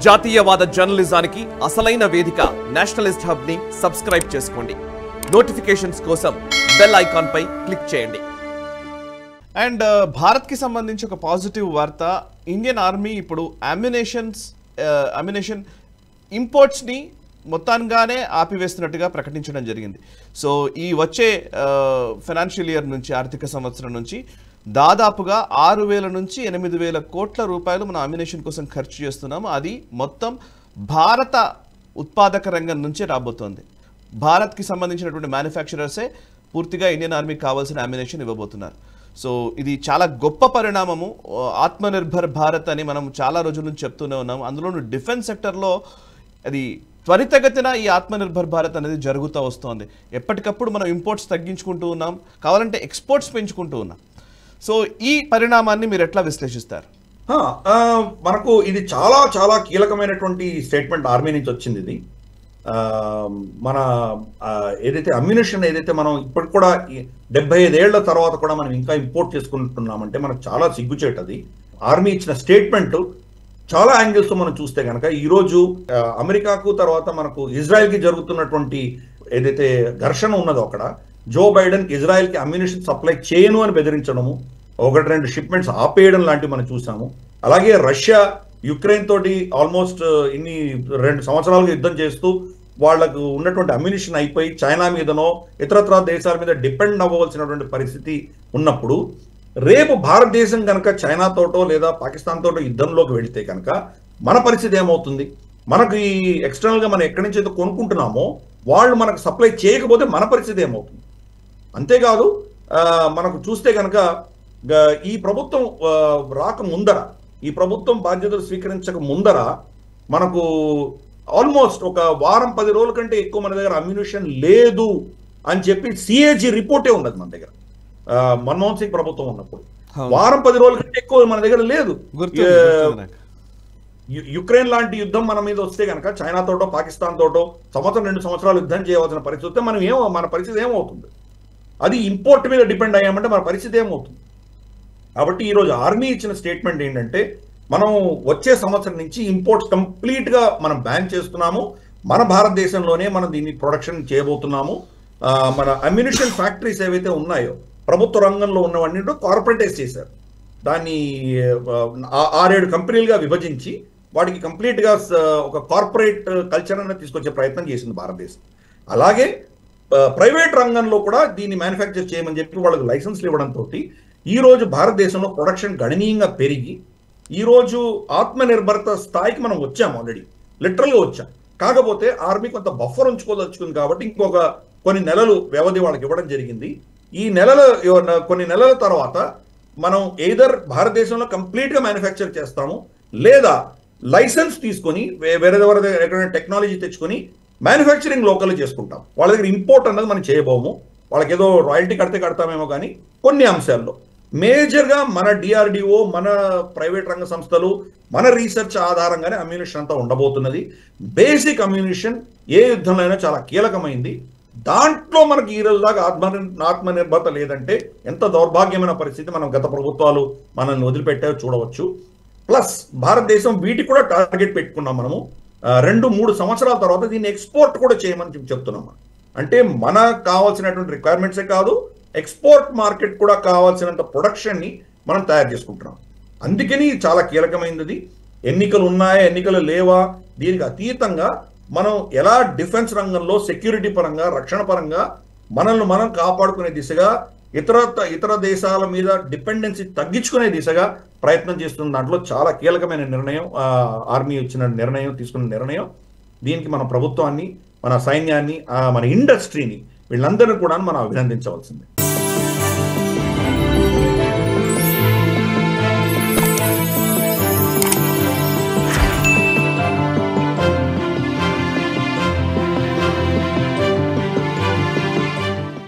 జాతీయవాద జర్నలిజానికి అసలైన వేదిక నేషనలిస్ట్ హబ్ ని సబ్స్క్రైబ్ చేసుకోండి నోటిఫికేషన్స్ కోసం బెల్ ఐకాన్ పై క్లిక్ చేయండి అండ్ భారత్కి సంబంధించి ఒక పాజిటివ్ వార్త ఇండియన్ ఆర్మీ ఇప్పుడు అమ్యునేషన్స్ అమ్యునేషన్ ఇంపోర్ట్స్ని మొత్తంగానే ఆపివేస్తున్నట్టుగా ప్రకటించడం జరిగింది సో ఈ వచ్చే ఫైనాన్షియల్ ఇయర్ నుంచి ఆర్థిక సంవత్సరం నుంచి దాదాపుగా ఆరు వేల నుంచి ఎనిమిది వేల కోట్ల రూపాయలు మన అమ్యునేషన్ కోసం ఖర్చు చేస్తున్నాము అది మొత్తం భారత ఉత్పాదక రంగం నుంచే రాబోతోంది భారత్కి సంబంధించినటువంటి మ్యానుఫ్యాక్చరర్సే పూర్తిగా ఇండియన్ ఆర్మీకి కావాల్సిన అమ్యునేషన్ ఇవ్వబోతున్నారు సో ఇది చాలా గొప్ప పరిణామము ఆత్మనిర్భర్ భారత్ అని మనం చాలా రోజుల నుంచి చెప్తూనే ఉన్నాం అందులోనూ డిఫెన్స్ సెక్టర్లో అది త్వరితగతిన ఈ ఆత్మనిర్భర్ భారత్ అనేది జరుగుతూ వస్తోంది ఎప్పటికప్పుడు మనం ఇంపోర్ట్స్ తగ్గించుకుంటూ ఉన్నాం కావాలంటే ఎక్స్పోర్ట్స్ పెంచుకుంటూ ఉన్నాం సో ఈ పరిణామాన్ని మీరు ఎట్లా విశ్లేషిస్తారు ఆ, ఆ, మనకు ఇది చాలా చాలా కీలకమైనటువంటి స్టేట్మెంట్ ఆర్మీ నుంచి వచ్చింది ఇది ఆ, మన ఆ, ఏదైతే అమ్యునిషన్ ఏదైతే మనం ఇప్పటికి కూడా ఈ డెబ్బై ఐదేళ్ల తర్వాత కూడా మనం ఇంకా ఇంపోర్ట్ చేసుకుంటున్నామంటే మనకు చాలా సిగ్గుచేటది ఆర్మీ ఇచ్చిన స్టేట్మెంట్ చాలా యాంగిల్స్ మనం చూస్తే కనుక ఈ రోజు ఆ, అమెరికాకు తర్వాత మనకు ఇజ్రాయెల్ కి జరుగుతున్నటువంటి ఏదైతే ఘర్షణ ఉన్నదో అక్కడ జో బైడెన్ ఇజ్రాయెల్ కి అమ్యునిషన్ సప్లై చేయను అని బెదిరించడము ఒకటి రెండు షిప్మెంట్స్ ఆపేయడం లాంటివి మనం చూసాము అలాగే రష్యా యుక్రెయిన్ తోటి ఆల్మోస్ట్ ఇన్ని రెండు సంవత్సరాలుగా యుద్ధం చేస్తూ వాళ్ళకు ఉన్నటువంటి అమ్యునిషన్ అయిపోయి చైనా మీదనో ఇతరత్ర దేశాల మీద డిపెండ్ అవ్వవలసినటువంటి పరిస్థితి ఉన్నప్పుడు రేపు భారతదేశం కనుక చైనాతోటో లేదా పాకిస్తాన్ తోటో యుద్ధంలోకి వెళితే కనుక మన పరిస్థితి ఏమవుతుంది మనకు ఈ ఎక్స్టర్నల్ గా మనం ఎక్కడి నుంచి అయితే కొనుక్కుంటున్నామో వాళ్ళు మనకు సప్లై చేయకపోతే మన పరిస్థితి ఏమవుతుంది అంతేకాదు ఆ, మనకు చూస్తే కనుక గ- ఈ ప్రభుత్వం ఆ, రాక ముందర ఈ ప్రభుత్వం బాధ్యతలు స్వీకరించక ముందర మనకు ఆల్మోస్ట్ ఒక వారం పది రోజుల కంటే ఎక్కువ మన దగ్గర అమ్యునిషన్ లేదు అని చెప్పి సిఏజీ రిపోర్టే ఉన్నది మన దగ్గర ఆ, మన్మోహన్ సింగ్ ప్రభుత్వం ఉన్నప్పుడు అవును. వారం పది రోజుల కంటే ఎక్కువ మన దగ్గర లేదు గుర్తుంది ఏ, గుర్తుంది నాకు. యు- యుక్రెయిన్ లాంటి యుద్ధం మన మీద వస్తే కనుక చైనా తోటో పాకిస్తాన్ తోటో సంవత్సరం రెండు సంవత్సరాలు యుద్ధం చేయవలసిన పరిస్థితి వస్తే మనం ఏమో మన పరిస్థితి ఏమవుతుంది అది ఇంపోర్ట్ మీద డిపెండ్ అయ్యామంటే మన పరిస్థితి ఏమవుతుంది కాబట్టి ఈరోజు ఆర్మీ ఇచ్చిన స్టేట్మెంట్ ఏంటంటే మనం వచ్చే సంవత్సరం నుంచి ఇంపోర్ట్స్ కంప్లీట్ గా మనం బ్యాన్ చేస్తున్నాము మన భారతదేశంలోనే మనం దీన్ని ప్రొడక్షన్ చేయబోతున్నాము ఆ, మన అమ్యునిషన్ ఫ్యాక్టరీస్ ఏవైతే ఉన్నాయో ప్రభుత్వ రంగంలో ఉన్నవన్నీ కార్పొరేటైజ్ చేశారు దాన్ని ఆ, ఆరేడు కంపెనీలుగా విభజించి వాటికి కంప్లీట్ గా స- ఒక కార్పొరేట్ కల్చర్ అనేది తీసుకొచ్చే ప్రయత్నం చేసింది భారతదేశం అలాగే ప్రైవేట్ రంగంలో కూడా దీన్ని మ్యానుఫ్యాక్చర్ చేయమని చెప్పి వాళ్ళకి లైసెన్స్లు ఇవ్వడంతో ఈ రోజు భారతదేశంలో ప్రొడక్షన్ గణనీయంగా పెరిగి ఈ రోజు ఆత్మనిర్భరత స్థాయికి మనం వచ్చాం ఆల్రెడీ లిటరల్గా వచ్చాం కాకపోతే ఆర్మీ కొంత బఫర్ ఉంచుకోదలుచుకుంది కాబట్టి ఇంకొక కొన్ని నెలలు వ్యవధి వాళ్ళకి ఇవ్వడం జరిగింది ఈ నెలల కొన్ని నెలల తర్వాత మనం ఎయిదర్ భారతదేశంలో కంప్లీట్ గా మ్యానుఫ్యాక్చర్ చేస్తాము లేదా లైసెన్స్ తీసుకొని వే- వేరే ఎవరి దగ్గర ఎక్కడైనా టెక్నాలజీ తెచ్చుకొని మ్యానుఫ్యాక్చరింగ్ లోకల్ చేసుకుంటాం వాళ్ళ దగ్గర ఇంపోర్ట్ అన్నది మనం చేయబోము వాళ్ళకి ఏదో రాయల్టీ కడితే కడతామేమో కానీ కొన్ని అంశాల్లో మేజర్గా మన డిఆర్డిఓ మన ప్రైవేట్ రంగ సంస్థలు మన రీసెర్చ్ ఆధారంగానే అమ్యూనిషన్ అంతా ఉండబోతున్నది బేసిక్ అమ్యూనిషన్ ఏ యుద్ధంలో అయినా చాలా కీలకమైంది దాంట్లో మనకి ఈ రోజు దాకా ఆత్మ ఆత్మనిర్భరత లేదంటే ఎంత దౌర్భాగ్యమైన పరిస్థితి మనం గత ప్రభుత్వాలు మనల్ని వదిలిపెట్టాయో చూడవచ్చు ప్లస్ భారతదేశం వీటికి కూడా టార్గెట్ పెట్టుకున్నాం మనము ఆ, రెండు మూడు సంవత్సరాల తర్వాత దీన్ని ఎక్స్పోర్ట్ కూడా చేయమని చెప్పి చెప్తున్నాం మనం. అంటే మన కావాల్సినటువంటి రిక్వైర్మెంట్సే కాదు ఎక్స్పోర్ట్ మార్కెట్ కూడా కావాల్సినంత ప్రొడక్షన్ ని మనం తయారు చేసుకుంటున్నాం అందుకని ఇది చాలా కీలకమైనది ఎన్నికలు ఉన్నాయా ఎన్నికలు లేవా దీనికి అతీతంగా మనం ఎలా డిఫెన్స్ రంగంలో సెక్యూరిటీ పరంగా రక్షణ పరంగా మనల్ని మనం కాపాడుకునే దిశగా ఇతర ఇతర దేశాల మీద డిపెండెన్సీ తగ్గించుకునే దిశగా ప్రయత్నం చేస్తున్న దాంట్లో చాలా కీలకమైన నిర్ణయం ఆ, ఆర్మీ ఇచ్చిన నిర్ణయం తీసుకున్న నిర్ణయం దీనికి మన ప్రభుత్వాన్ని మన సైన్యాన్ని ఆ, మన ఇండస్ట్రీని వీళ్ళందరినీ కూడా మనం అభినందించవలసింది